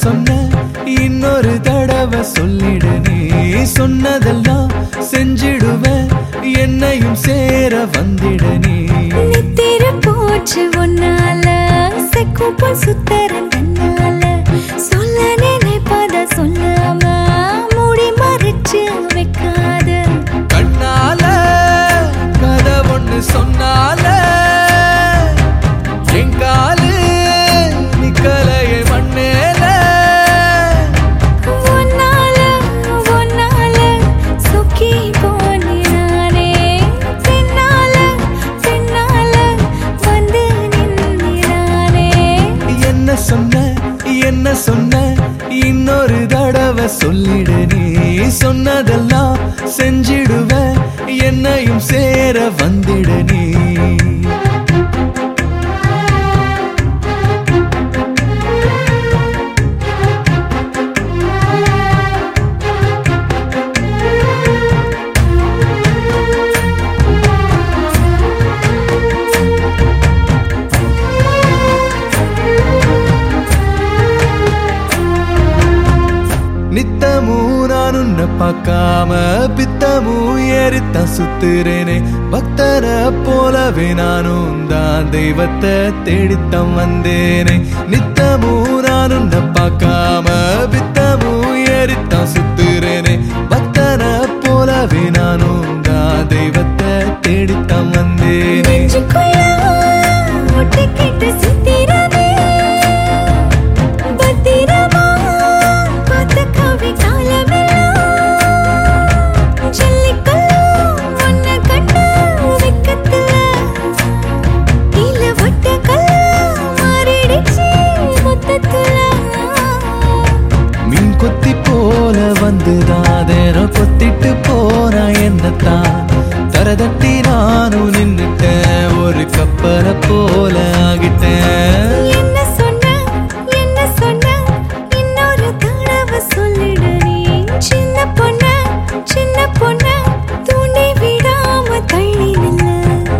சொன்ன இன்னொரு தடவை சொல்லிடு நீ சொன்னதெல்லாம் செஞ்சிடுவேன் என்னையும் சேர வந்திட நீ நித்திர போச்சு உன்னால செக்குப்பல் சுத்தரன் தன்னால சொல்ல நினைப்பத சொல்லாம மூடி மறைச்சு வைக்காத கண்ணால கதை ஒண்ணு சொன்னால எங்காலு நிக்கலையே மண்ணேல உன்னால உன்னால சொக்கி போனினானே பின்னால பின்னால வந்து நின்னினானே என்ன சொன்ன என்ன சொன்ன இன்னொரு தடவை சொல்லிடு நீ சொன்னதெல்லாம் செஞ்சிடுவேன் என்னையும் சேர வந்திட நீ நித்தமும் நான் உன்னை பார்க்காம பித்தமும் ஏறித்தான் சுத்துறேனே பக்தரை போலவே நானும் தான் தெய்வத்தை தேடித்தான் வந்தேனே நித்தமும் நான் உன்னை பார்க்காம பித்தமும் ஏறித்தான் சுத்துறேனே பக்தரை போலவே நானும் தான் தெய்வத்தை தேடித்தான் வந்தேனே நெஞ்சுக்குள்ள ஒட்டிக்கிட்டு சுத்திரமே பத்திரமா பார்த்த கவி காலமெல்லாம் ஜல்லிக்கல்லு உன்னை கண்டு வெக்கத்துல இல்ல வட்டக்கல்லு மாறிடுச்சு மொத்தத்துல மீன் கொத்தி போல வந்துதாதேனோ கொத்திட்டு போனா என்னத்தான் தரதட்டி நானும் நின்னுட்டேன் ஒரு கப்பலை போல ஆகிட்டேன் என்ன சொன்ன என்ன சொன்ன இன்னொரு தடவை சொல்லிடு நீ சின்ன பொண்ண சின்ன பொண்ண தூண்டி விடாம தள்ளி நில்லு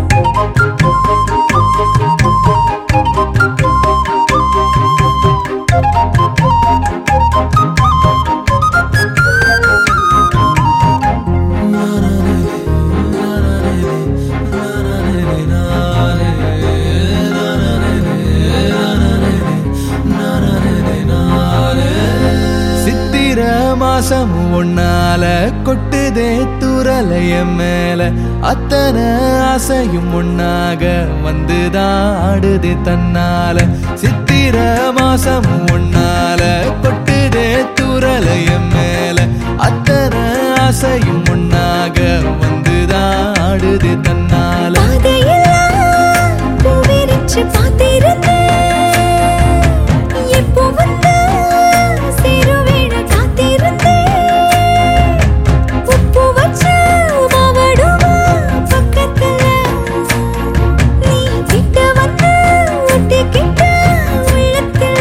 சித்திர மாசம் ஒன்னால கொட்டுதே துரலைய மேல அத்தனை ஆசையும் ஒன்னாக வந்துதான் ஆடுதே தன்னால சித்திர மாசம் ஒன்னால கொட்டுதே துரலைய மேல அத்தனை ஆசையும் ஒன்னாக வந்துதான் ஆடுதே தன்னால பாதையெல்லாம் பூவிரிச்சு பார்த்திருந்தேன் எப்போ வந்து சேருவேன காத்திருந்தேன் உப்பு வச்ச மாவடுமா பக்கத்துல நீ கிட்ட வந்து ஒட்டிக்கிட்ட உள்ளத்துல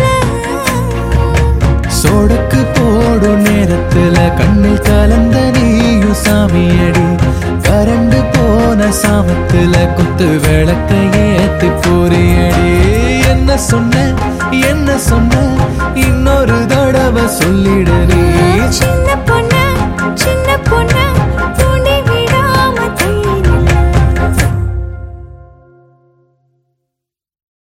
சோடக்கு போடும் நேரத்துல கண்ணில் கலந்த நீயும் சாமியடி கரண்டு போன சாமத்துல குத்து விளக்க ஏத்தி போறியடி என்ன சொன்ன என்ன சொன்ன இன்னொரு தடவை சொல்லிடு நீ